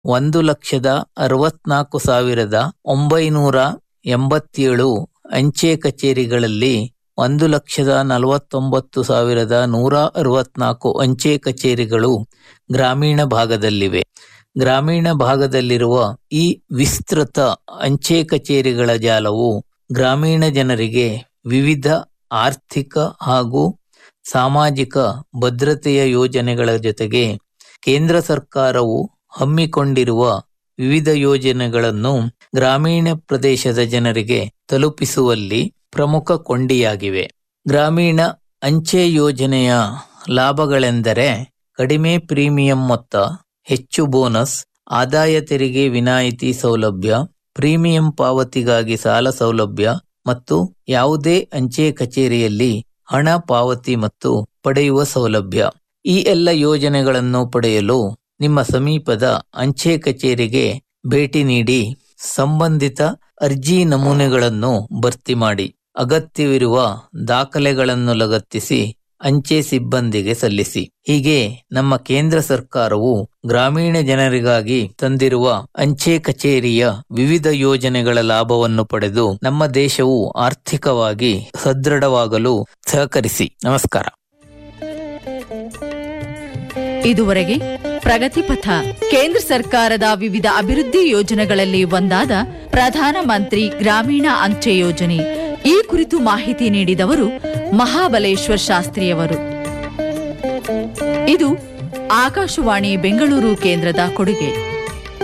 ಒಂದು ಲಕ್ಷದ ಅರವತ್ನಾಲ್ಕು ಸಾವಿರದ ಒಂಬೈನೂರ ಎಂಬತ್ತೇಳು ಅಂಚೆ ಕಚೇರಿಗಳಲ್ಲಿ ಒಂದು ಲಕ್ಷದ ನಲವತ್ತೊಂಬತ್ತು ಸಾವಿರದ ನೂರ ಅರವತ್ನಾಲ್ಕು ಅಂಚೆ ಕಚೇರಿಗಳು ಗ್ರಾಮೀಣ ಭಾಗದಲ್ಲಿವೆ ಗ್ರಾಮೀಣ ಭಾಗದಲ್ಲಿರುವ ಈ ವಿಸ್ತೃತ ಅಂಚೆ ಕಚೇರಿಗಳ ಜಾಲವು ಗ್ರಾಮೀಣ ಜನರಿಗೆ ವಿವಿಧ ಆರ್ಥಿಕ ಹಾಗೂ ಸಾಮಾಜಿಕ ಭದ್ರತೆಯ ಯೋಜನೆಗಳ ಜೊತೆಗೆ ಕೇಂದ್ರ ಸರ್ಕಾರವು ಹಮ್ಮಿಕೊಂಡಿರುವ ವಿವಿಧ ಯೋಜನೆಗಳನ್ನು ಗ್ರಾಮೀಣ ಪ್ರದೇಶದ ಜನರಿಗೆ ತಲುಪಿಸುವಲ್ಲಿ ಪ್ರಮುಖ ಕೊಂಡಿಯಾಗಿವೆ ಗ್ರಾಮೀಣ ಅಂಚೆ ಯೋಜನೆಯ ಲಾಭಗಳೆಂದರೆ ಕಡಿಮೆ ಪ್ರೀಮಿಯಂ ಮೊತ್ತ ಹೆಚ್ಚು ಬೋನಸ್ ಆದಾಯ ತೆರಿಗೆ ವಿನಾಯಿತಿ ಸೌಲಭ್ಯ ಪ್ರೀಮಿಯಂ ಪಾವತಿಗಾಗಿ ಸಾಲ ಸೌಲಭ್ಯ ಮತ್ತು ಯಾವುದೇ ಅಂಚೆ ಕಚೇರಿಯಲ್ಲಿ ಹಣ ಪಾವತಿ ಮತ್ತು ಪಡೆಯುವ ಸೌಲಭ್ಯ ಈ ಎಲ್ಲ ಯೋಜನೆಗಳನ್ನು ಪಡೆಯಲು ನಿಮ್ಮ ಸಮೀಪದ ಅಂಚೆ ಕಚೇರಿಗೆ ಭೇಟಿ ನೀಡಿ ಸಂಬಂಧಿತ ಅರ್ಜಿ ನಮೂನೆಗಳನ್ನು ಭರ್ತಿ ಮಾಡಿ ಅಗತ್ಯವಿರುವ ದಾಖಲೆಗಳನ್ನು ಲಗತ್ತಿಸಿ ಅಂಚೆ ಸಿಬ್ಬಂದಿಗೆ ಸಲ್ಲಿಸಿ ಹೀಗೆ ನಮ್ಮ ಕೇಂದ್ರ ಸರ್ಕಾರವು ಗ್ರಾಮೀಣ ಜನರಿಗಾಗಿ ತಂದಿರುವ ಅಂಚೆ ಕಚೇರಿಯ ವಿವಿಧ ಯೋಜನೆಗಳ ಲಾಭವನ್ನು ಪಡೆದು ನಮ್ಮ ದೇಶವು ಆರ್ಥಿಕವಾಗಿ ಸದೃಢವಾಗಲು ಸಹಕರಿಸಿ ನಮಸ್ಕಾರ ಇದುವರೆಗೆ ಪ್ರಗತಿಪಥ ಕೇಂದ್ರ ಸರ್ಕಾರದ ವಿವಿಧ ಅಭಿವೃದ್ಧಿ ಯೋಜನೆಗಳಲ್ಲಿ ಒಂದಾದ ಪ್ರಧಾನ ಮಂತ್ರಿ ಗ್ರಾಮೀಣ ಅಂಚೆ ಯೋಜನೆ ಈ ಕುರಿತು ಮಾಹಿತಿ ನೀಡಿದವರು ಮಹಾಬಲೇಶ್ವರ್ ಶಾಸ್ತ್ರಿಯವರು ಇದು ಆಕಾಶವಾಣಿ ಬೆಂಗಳೂರು ಕೇಂದ್ರದ ಕೊಡುಗೆ